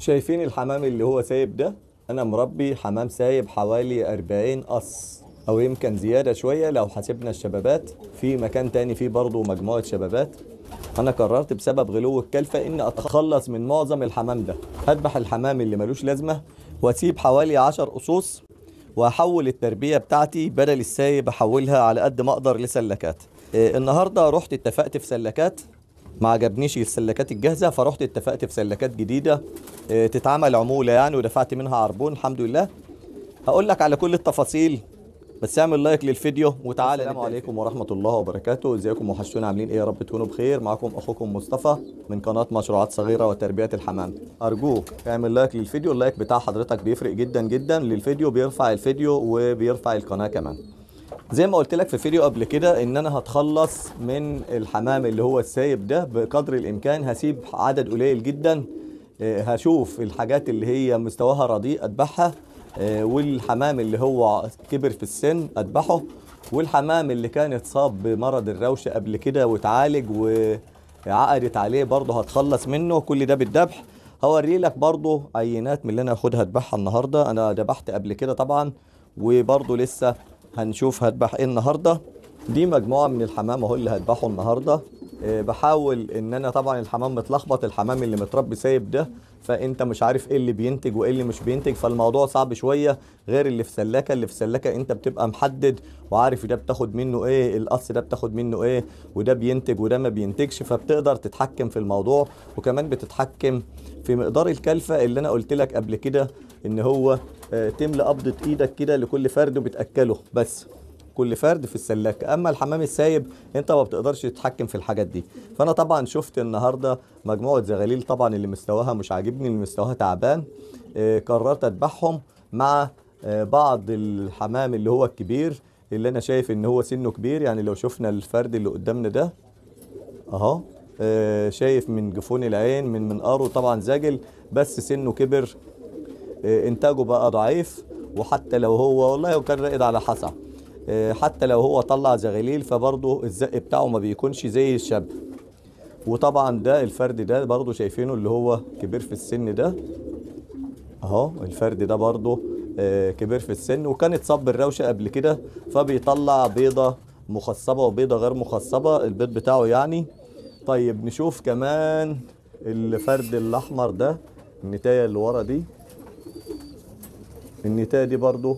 شايفين الحمام اللي هو سايب ده انا مربي حمام سايب حوالي 40 قص او يمكن زيادة شوية لو حسبنا الشبابات في مكان تاني فيه برضو مجموعة شبابات انا قررت بسبب غلو الكلفة اني اتخلص من معظم الحمام ده هذبح الحمام اللي ملوش لازمة واسيب حوالي 10 قصوص واحول التربية بتاعتي بدل السايب احولها على قد ما اقدر لسلكات إيه، النهاردة رحت اتفقت في سلكات ما عجبنيش السلكات الجاهزه فرحت اتفقت في سلكات جديده اه، تتعمل عموله يعني ودفعت منها عربون الحمد لله هقول لك على كل التفاصيل بس اعمل لايك للفيديو وتعالى السلام عليكم ورحمه الله وبركاته ازيكم وحشتونا عاملين ايه يا رب تكونوا بخير معكم اخوكم مصطفى من قناه مشروعات صغيره وتربيه الحمام ارجوك اعمل لايك للفيديو اللايك بتاع حضرتك بيفرق جدا جدا للفيديو بيرفع الفيديو وبيرفع القناه كمان زي ما قلت لك في فيديو قبل كده ان انا هتخلص من الحمام اللي هو السايب ده بقدر الامكان هسيب عدد قليل جدا آه، هشوف الحاجات اللي هي مستواها رديء اذبحها آه، والحمام اللي هو كبر في السن اذبحه والحمام اللي كان اتصاب بمرض الروشه قبل كده واتعالج وعقدت عليه برضه هتخلص منه كل ده بالذبح هوري لك برضه عينات من اللي انا هاخدها اذبحها النهارده انا ذبحت قبل كده طبعا وبرضه لسه هنشوف هذبح ايه النهارده دي مجموعه من الحمام اهو اللي هذبحه النهارده آه، بحاول ان انا طبعا الحمام متلخبط الحمام اللي متربي سايب ده فانت مش عارف ايه اللي بينتج وايه اللي مش بينتج فالموضوع صعب شويه غير اللي في سلاكه اللي في سلاكه انت بتبقى محدد وعارف ده بتاخد منه ايه القص ده بتاخد منه ايه وده بينتج وده ما بينتجش فبتقدر تتحكم في الموضوع وكمان بتتحكم في مقدار الكلفه اللي انا قلت لك قبل كده ان هو آه، تملى قبضه ايدك كده لكل فرد وبتاكله بس كل فرد في السلاكه اما الحمام السايب انت ما بتقدرش تتحكم في الحاجات دي فانا طبعا شفت النهارده مجموعه زغاليل طبعا اللي مستواها مش عاجبني اللي مستواها تعبان آه، قررت اذبحهم مع آه، بعض الحمام اللي هو الكبير اللي انا شايف ان هو سنه كبير يعني لو شفنا الفرد اللي قدامنا ده اهو آه، شايف من جفون العين من منقاره طبعا زاجل بس سنه كبر آه، انتاجه بقى ضعيف وحتى لو هو والله كان راقد على حصى آه، حتى لو هو طلع زغاليل فبرضه الزق بتاعه ما بيكونش زي الشاب وطبعا ده الفرد ده برضه شايفينه اللي هو كبير في السن ده اهو الفرد ده برضه آه، كبير في السن وكان اتصاب بالروشه قبل كده فبيطلع بيضه مخصبه وبيضه غير مخصبه البيض بتاعه يعني طيب نشوف كمان الفرد الاحمر ده النتايه اللي ورا دي النتايه دي برضه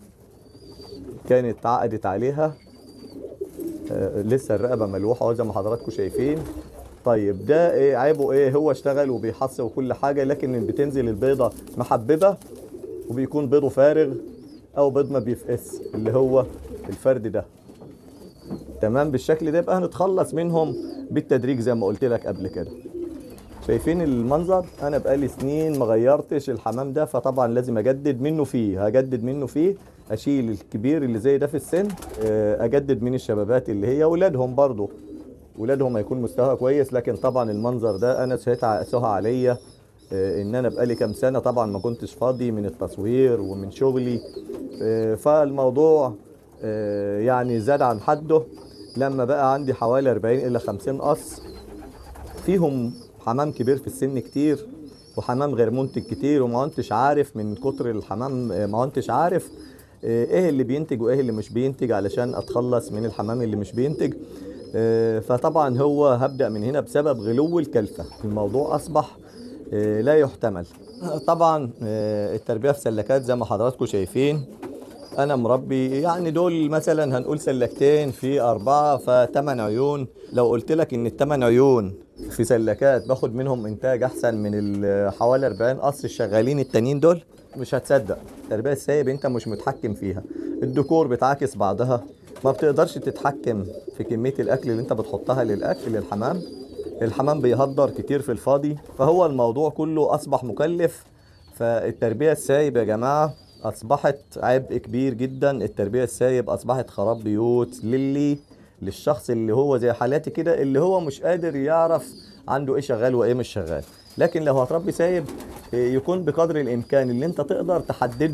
كانت عقدت عليها آه، لسه الرقبه ملوحه أهو زي ما حضراتكم شايفين طيب ده ايه عيبه ايه هو اشتغل وبيحص وكل حاجه لكن بتنزل البيضه محببه وبيكون بيضه فارغ او بيض ما بيفقس اللي هو الفرد ده تمام بالشكل ده يبقى هنتخلص منهم بالتدريج زي ما قلت لك قبل كده شايفين المنظر انا بقالي سنين ما غيرتش الحمام ده فطبعا لازم اجدد منه فيه هجدد منه فيه اشيل الكبير اللي زي ده في السن آه، اجدد من الشبابات اللي هي اولادهم برضو ولادهم هيكون مستواها كويس لكن طبعا المنظر ده انا سهيت سهى عليا آه، ان انا بقالي كام سنه طبعا ما كنتش فاضي من التصوير ومن شغلي آه، فالموضوع آه، يعني زاد عن حده لما بقى عندي حوالي 40 الى 50 قص فيهم حمام كبير في السن كتير وحمام غير منتج كتير وما كنتش عارف من كتر الحمام آه، ما كنتش عارف آه، ايه اللي بينتج وايه اللي مش بينتج علشان اتخلص من الحمام اللي مش بينتج آه، فطبعا هو هبدأ من هنا بسبب غلو الكلفة الموضوع أصبح آه، لا يحتمل طبعا آه، التربية في سلكات زي ما حضراتكم شايفين أنا مربي يعني دول مثلا هنقول سلكتين في أربعة فتمن عيون لو قلت لك إن التمن عيون في سلكات باخد منهم إنتاج أحسن من ال- حوالي 40 قصر الشغالين التانيين دول مش هتصدق التربية السايب أنت مش متحكم فيها الديكور بتعاكس بعضها ما بتقدرش تتحكم في كمية الأكل اللي أنت بتحطها للأكل للحمام الحمام بيهدر كتير في الفاضي فهو الموضوع كله أصبح مكلف فالتربية السايب يا جماعة أصبحت عبء كبير جدا التربية السايب أصبحت خراب بيوت للي للشخص اللي هو زي حالاتي كده اللي هو مش قادر يعرف عنده ايه شغال وايه مش شغال لكن لو هتربي سايب إيه، يكون بقدر الامكان اللي انت تقدر تحددهم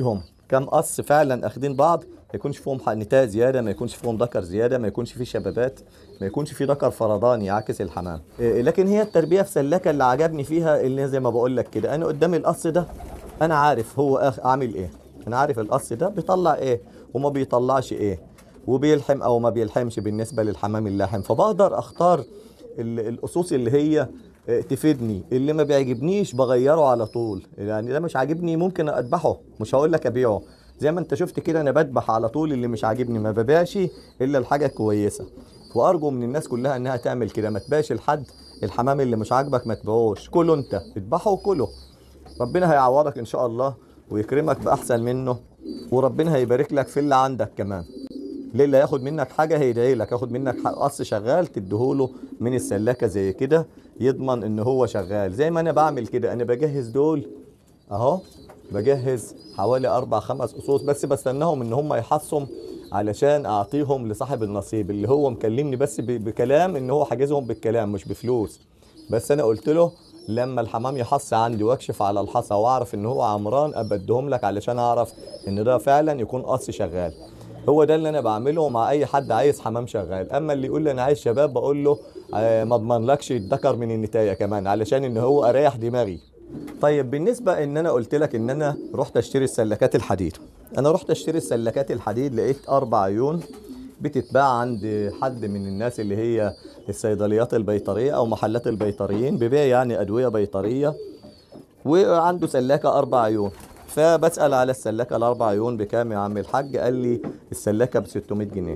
كام قص فعلا اخدين بعض ما يكونش فيهم نتاية زياده ما يكونش فيهم ذكر زياده ما يكونش فيه شبابات ما يكونش فيه ذكر فرداني يعكس الحمام إيه، لكن هي التربيه في سلكه اللي عجبني فيها اللي زي ما بقول لك كده انا قدامي القص ده انا عارف هو أخ- عامل ايه انا عارف القص ده بيطلع ايه وما بيطلعش ايه وبيلحم او ما بيلحمش بالنسبه للحمام اللاحم فبقدر اختار ال- الاسس اللي هي آه، تفيدني اللي ما بيعجبنيش بغيره على طول يعني ده مش عاجبني ممكن اذبحه مش هقول لك ابيعه زي ما انت شفت كده انا بذبح على طول اللي مش عاجبني ما ببيعش الا الحاجه كويسه وارجو من الناس كلها انها تعمل كده ما تبيعش لحد الحمام اللي مش عاجبك ما تبيعوش كله انت اذبحه وكله ربنا هيعوضك ان شاء الله ويكرمك باحسن منه وربنا هيبارك لك في اللي عندك كمان ليه اللي هياخد منك حاجه هيدعي لك ياخد منك ح- قص شغال تديهوله من السلاكه زي كده يضمن ان هو شغال زي ما انا بعمل كده انا بجهز دول اهو بجهز حوالي اربع خمس قصوص بس بستناهم ان هم يحصهم علشان اعطيهم لصاحب النصيب اللي هو مكلمني بس ب- بكلام ان هو حاجزهم بالكلام مش بفلوس بس انا قلت له لما الحمام يحص عندي واكشف على الحصى واعرف ان هو عمران ابدهم لك علشان اعرف ان ده فعلا يكون قص شغال هو ده اللي انا بعمله مع اي حد عايز حمام شغال اما اللي يقول لي انا عايز شباب بقول له آه، ما اضمنلكش الذكر من النتايه كمان علشان ان هو اريح دماغي طيب بالنسبه ان انا قلت لك ان انا رحت اشتري السلكات الحديد انا رحت اشتري السلكات الحديد لقيت اربع عيون بتتباع عند حد من الناس اللي هي الصيدليات البيطريه او محلات البيطريين بيبيع يعني ادويه بيطريه وعنده سلاكه اربع عيون فبسال على السلاكه الاربع عيون بكام يا عم الحاج قال لي السلاكه ب 600 جنيه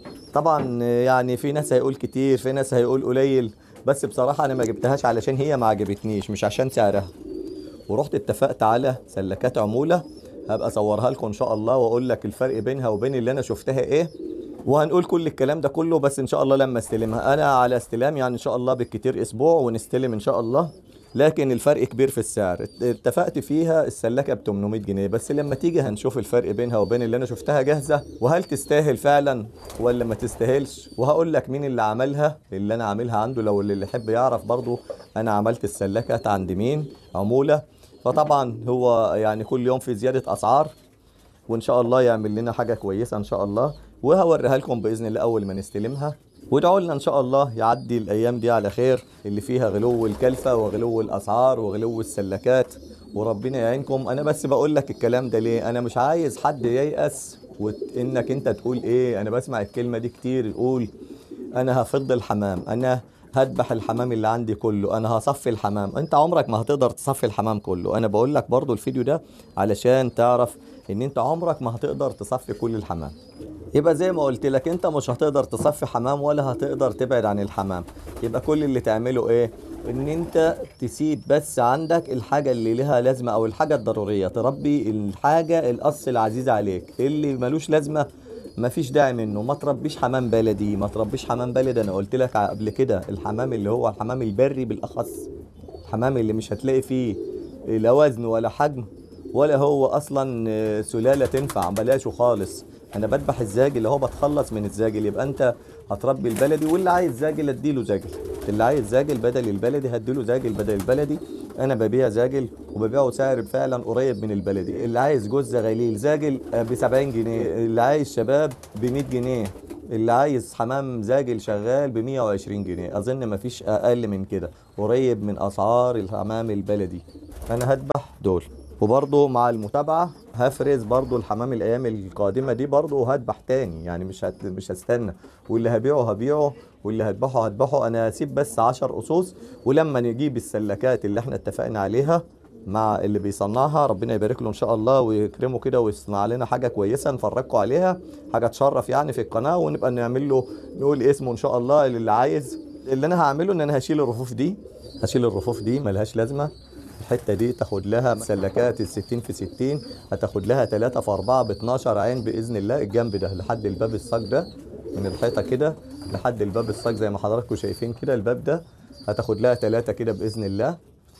طبعا يعني في ناس هيقول كتير في ناس هيقول قليل بس بصراحه انا ما جبتهاش علشان هي ما عجبتنيش مش عشان سعرها ورحت اتفقت على سلكات عموله هبقى اصورها لكم ان شاء الله واقول لك الفرق بينها وبين اللي انا شفتها ايه وهنقول كل الكلام ده كله بس ان شاء الله لما استلمها انا على استلام يعني ان شاء الله بالكتير اسبوع ونستلم ان شاء الله لكن الفرق كبير في السعر اتفقت فيها السلكه ب 800 جنيه بس لما تيجي هنشوف الفرق بينها وبين اللي انا شفتها جاهزه وهل تستاهل فعلا ولا ما تستاهلش وهقول لك مين اللي عملها اللي انا عاملها عنده لو اللي يحب يعرف برضو انا عملت السلكه عند مين عموله فطبعا هو يعني كل يوم في زياده اسعار وان شاء الله يعمل لنا حاجه كويسه ان شاء الله وهوريها لكم باذن الله اول ما نستلمها وادعوا لنا ان شاء الله يعدي الايام دي على خير اللي فيها غلو الكلفه وغلو الاسعار وغلو السلكات وربنا يعينكم انا بس بقول لك الكلام ده ليه انا مش عايز حد ييأس وانك انت تقول ايه انا بسمع الكلمه دي كتير يقول انا هفض الحمام انا هذبح الحمام اللي عندي كله انا هصفي الحمام انت عمرك ما هتقدر تصفي الحمام كله انا بقول لك برضو الفيديو ده علشان تعرف ان انت عمرك ما هتقدر تصفي كل الحمام يبقى زي ما قلت لك انت مش هتقدر تصفي حمام ولا هتقدر تبعد عن الحمام يبقى كل اللي تعمله ايه ان انت تسيب بس عندك الحاجة اللي لها لازمة او الحاجة الضرورية تربي الحاجة القص العزيزة عليك اللي ملوش لازمة مفيش داعي منه ما تربيش حمام بلدي ما تربيش حمام بلدي انا قلت لك قبل كده الحمام اللي هو الحمام البري بالاخص الحمام اللي مش هتلاقي فيه لا وزن ولا حجم ولا هو اصلا آه، سلاله تنفع بلاشه خالص انا بذبح الزاجل اللي هو بتخلص من الزاجل يبقى انت هتربي البلدي واللي عايز زاجل اديله زاجل اللي عايز زاجل بدل البلدي هديله زاجل بدل البلدي انا ببيع زاجل وببيعه سعر فعلا قريب من البلدي اللي عايز جوز زغاليل زاجل ب 70 جنيه اللي عايز شباب ب 100 جنيه اللي عايز حمام زاجل شغال ب 120 جنيه اظن مفيش اقل من كده قريب من اسعار الحمام البلدي انا هذبح دول وبرضه مع المتابعة هفرز برضه الحمام الأيام القادمة دي برضه هذبح تاني يعني مش هت... مش هستنى واللي هبيعه هبيعه واللي هذبحه هذبحه أنا هسيب بس 10 أصوص ولما نجيب السلكات اللي احنا اتفقنا عليها مع اللي بيصنعها ربنا يبارك له ان شاء الله ويكرمه كده ويصنع لنا حاجه كويسه نفرجكم عليها حاجه تشرف يعني في القناه ونبقى نعمل له نقول اسمه ان شاء الله اللي عايز اللي انا هعمله ان انا هشيل الرفوف دي هشيل الرفوف دي ملهاش لازمه الحته دي تاخد لها سلكات ال 60 في 60 هتاخد لها 3 في 4 ب 12 عين باذن الله الجنب ده لحد الباب الصاج ده من الحيطه كده لحد الباب الصاج زي ما حضراتكم شايفين كده الباب ده هتاخد لها 3 كده باذن الله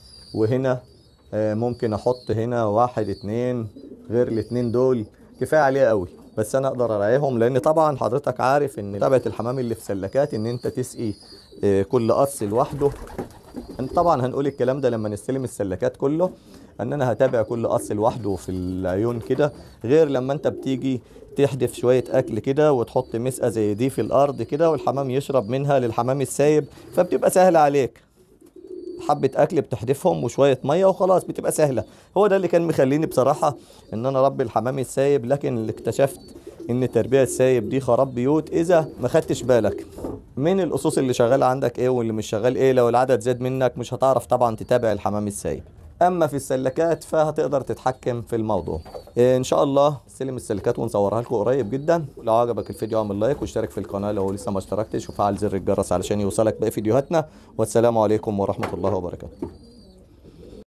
وهنا آه، ممكن احط هنا واحد اتنين غير الاتنين دول كفايه عليه قوي بس انا اقدر اراعيهم لان طبعا حضرتك عارف ان تبعة الحمام اللي في سلكات ان انت تسقي آه، كل قص لوحده طبعا هنقول الكلام ده لما نستلم السلكات كله ان انا هتابع كل قص لوحده في العيون كده غير لما انت بتيجي تحدف شوية أكل كده وتحط مسقة زي دي في الأرض كده والحمام يشرب منها للحمام السايب فبتبقى سهلة عليك حبة أكل بتحدفهم وشوية مية وخلاص بتبقى سهلة هو ده اللي كان مخليني بصراحة إن أنا أربي الحمام السايب لكن اللي اكتشفت إن التربية السايب دي خراب بيوت إذا ما خدتش بالك من الأصوص اللي شغال عندك إيه واللي مش شغال إيه لو العدد زاد منك مش هتعرف طبعا تتابع الحمام السايب اما في السلكات فهتقدر تتحكم في الموضوع إيه ان شاء الله سلم السلكات ونصورها لكم قريب جدا لو عجبك الفيديو اعمل لايك واشترك في القناه لو لسه ما اشتركتش وفعل زر الجرس علشان يوصلك باقي فيديوهاتنا والسلام عليكم ورحمه الله وبركاته